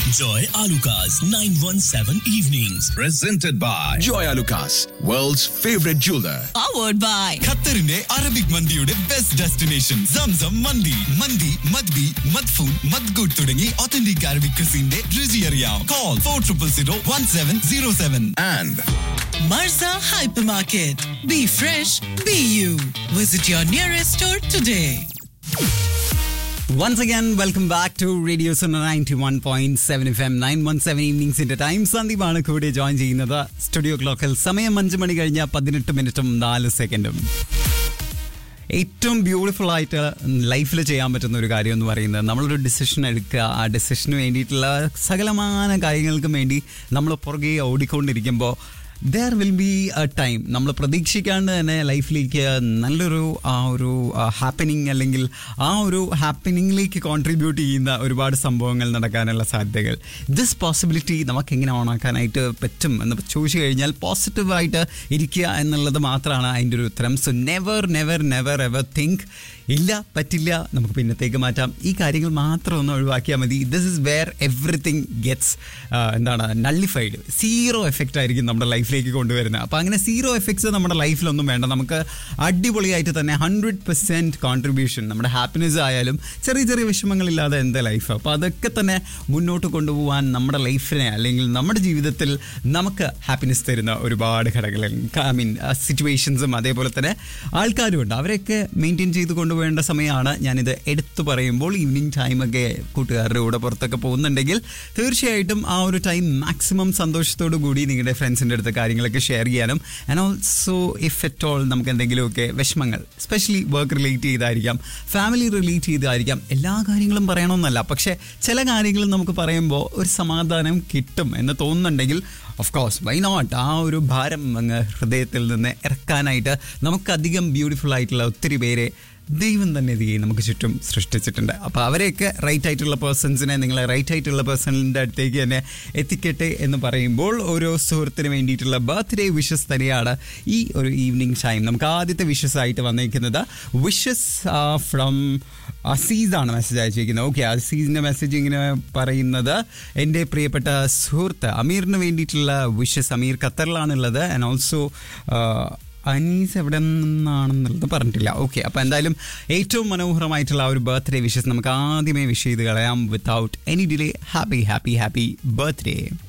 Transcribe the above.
Joy Alukas, 917 Evenings. presented by Joy Lucas, world's favorite jeweler. powered by ഖത്തറിന്റെ Arabic മന്തിയുടെ best destination സംസം മന്തി മന്തി മദ്ബി മദ്ഫൂൻ മദ്ഗുഡ് തുടങ്ങി ഒത്തന്റിക് അറബിക് ക്രിസിന്റെ രുചി അറിയാം call four triple zero one seven zero seven And Marza Hypermarket. Be fresh, be you. Visit your nearest store today. Once again, welcome back to Radio Sona 91.7 FM 917 ഈവനിങ്സിന്റെ ടൈം സന്ദീപാണ് കൂടെ join ചെയ്യുന്നത് studio ക്ലോക്കിൽ സമയം അഞ്ച് മണി കഴിഞ്ഞ പതിനെട്ട് മിനിറ്റും നാല് സെക്കൻഡും ഏറ്റവും ബ്യൂട്ടിഫുൾ ആയിട്ട് ലൈഫിൽ ചെയ്യാൻ പറ്റുന്ന ഒരു കാര്യം എന്ന് പറയുന്നത് നമ്മളൊരു ഡിസിഷൻ എടുക്കുക ആ ഡിസിഷന് വേണ്ടിയിട്ടുള്ള സകലമാന കാര്യങ്ങൾക്കും വേണ്ടി നമ്മൾ പുറകെ ഓടിക്കൊണ്ടിരിക്കുമ്പോൾ there will be a time നമ്മൾ പ്രതീക്ഷിക്കാണ്ട് തന്നെ ലൈഫിലേക്ക് നല്ലൊരു ആ ഒരു ഹാപ്പനിങ് അല്ലെങ്കിൽ ആ ഒരു ഹാപ്പനിങ്ങിലേക്ക് കോൺട്രിബ്യൂട്ട് ചെയ്യുന്ന ഒരുപാട് സംഭവങ്ങൾ നടക്കാനുള്ള സാധ്യതകൾ ദിസ് പോസിബിലിറ്റി നമുക്ക് എങ്ങനെ ഓണാക്കാനായിട്ട് പറ്റും എന്ന് ചോദിച്ചു കഴിഞ്ഞാൽ പോസിറ്റീവായിട്ട് ഇരിക്കുക എന്നുള്ളത് മാത്രമാണ് അതിൻ്റെ ഒരു ഉത്തരം so never never never ever think ഇല്ല പറ്റില്ല നമുക്ക് പിന്നത്തേക്ക് മാറ്റാം ഈ കാര്യങ്ങൾ മാത്രം ഒന്ന് ഒഴിവാക്കിയാൽ മതി this is where everything gets എന്താണ് നള്ളിഫൈഡ് സീറോ എഫക്റ്റ് ആയിരിക്കും നമ്മുടെ ലൈഫിലേക്ക് കൊണ്ടുവരുന്നത് അപ്പോൾ അങ്ങനെ സീറോ എഫക്ട്സ് നമ്മുടെ ലൈഫിലൊന്നും വേണ്ട നമുക്ക് അടിപൊളിയായിട്ട് തന്നെ ഹൺഡ്രഡ് പെർസെൻറ്റ് കോൺട്രിബ്യൂഷൻ നമ്മുടെ ഹാപ്പിനെസ് ആയാലും ചെറിയ ചെറിയ വിഷമങ്ങളില്ലാതെ എന്താ ലൈഫ് അപ്പോൾ അതൊക്കെ തന്നെ മുന്നോട്ട് കൊണ്ടുപോകാൻ നമ്മുടെ ലൈഫിനെ അല്ലെങ്കിൽ നമ്മുടെ ജീവിതത്തിൽ നമുക്ക് ഹാപ്പിനെസ് തരുന്ന ഒരുപാട് ഘടകങ്ങൾ ഐ മീൻ സിറ്റുവേഷൻസും അതേപോലെ തന്നെ ആൾക്കാരും ഉണ്ട് അവരെയൊക്കെ മെയിൻറ്റെയിൻ ചെയ്ത് കൊണ്ടുപോകേണ്ട സമയമാണ് ഞാനിത് എടുത്തു പറയുമ്പോൾ ഈവനിങ് ടൈമൊക്കെ കൂട്ടുകാരുടെ കൂടെ പുറത്തൊക്കെ പോകുന്നുണ്ടെങ്കിൽ തീർച്ചയായിട്ടും ആ ഒരു ടൈം മാക്സിമം സന്തോഷത്തോടു കൂടി നിങ്ങളുടെ ഫ്രണ്ട്സിൻ്റെ അടുത്ത് കാര്യങ്ങളൊക്കെ ഷെയർ ചെയ്യാനും and also if at all നമുക്ക് എന്തെങ്കിലുമൊക്കെ വിഷമങ്ങൾ സ്പെഷ്യലി വർക്ക് റിലേറ്റ് ചെയ്തായിരിക്കാം ഫാമിലി റിലേറ്റ് ചെയ്തായിരിക്കാം എല്ലാ കാര്യങ്ങളും പറയണമെന്നല്ല പക്ഷേ ചില കാര്യങ്ങളും നമുക്ക് പറയുമ്പോൾ ഒരു സമാധാനം കിട്ടും എന്ന് തോന്നുന്നുണ്ടെങ്കിൽ ഓഫ് കോഴ്സ് വൈ നോട്ട് ആ ഒരു ഭാരം അങ്ങ് ഹൃദയത്തിൽ നിന്ന് ഇറക്കാനായിട്ട് നമുക്കധികം ബ്യൂട്ടിഫുൾ ആയിട്ടുള്ള ഒത്തിരി പേരെ ദൈവം തന്നെ ഇത് നമുക്ക് ചുറ്റും സൃഷ്ടിച്ചിട്ടുണ്ട് അപ്പോൾ അവരെയൊക്കെ റൈറ്റ് ആയിട്ടുള്ള പേഴ്സൺസിനെ നിങ്ങളെ റൈറ്റ് ആയിട്ടുള്ള പേഴ്സണിൻ്റെ അടുത്തേക്ക് തന്നെ എത്തിക്കട്ടെ എന്ന് പറയുമ്പോൾ ഓരോ സുഹൃത്തിന് വേണ്ടിയിട്ടുള്ള ബർത്ത്ഡേ വിഷസ് തന്നെയാണ് ഈ ഒരു ഈവനിങ് ടൈം നമുക്ക് ആദ്യത്തെ വിഷസ് ആയിട്ട് വന്നിരിക്കുന്നത് വിഷസ് ഫ്രം അസീസാണ് മെസ്സേജ് അയച്ചിരിക്കുന്നത് ഓക്കെ അസീസിൻ്റെ മെസ്സേജ് ഇങ്ങനെ പറയുന്നത് എൻ്റെ പ്രിയപ്പെട്ട സുഹൃത്ത് അമീറിന് വേണ്ടിയിട്ടുള്ള വിഷസ് അമീർ ഖത്തറിലാണുള്ളത് ആൻഡ് ഓൾസോ അനീസ് എവിടെ നിന്നാണെന്നുള്ളത് പറഞ്ഞിട്ടില്ല ഓക്കെ അപ്പോൾ എന്തായാലും ഏറ്റവും മനോഹരമായിട്ടുള്ള ആ ഒരു ബർത്ത്ഡേ വിഷസ് നമുക്ക് ആദ്യമേ വിഷ് ചെയ്ത് കളയാം without any delay happy happy happy birthday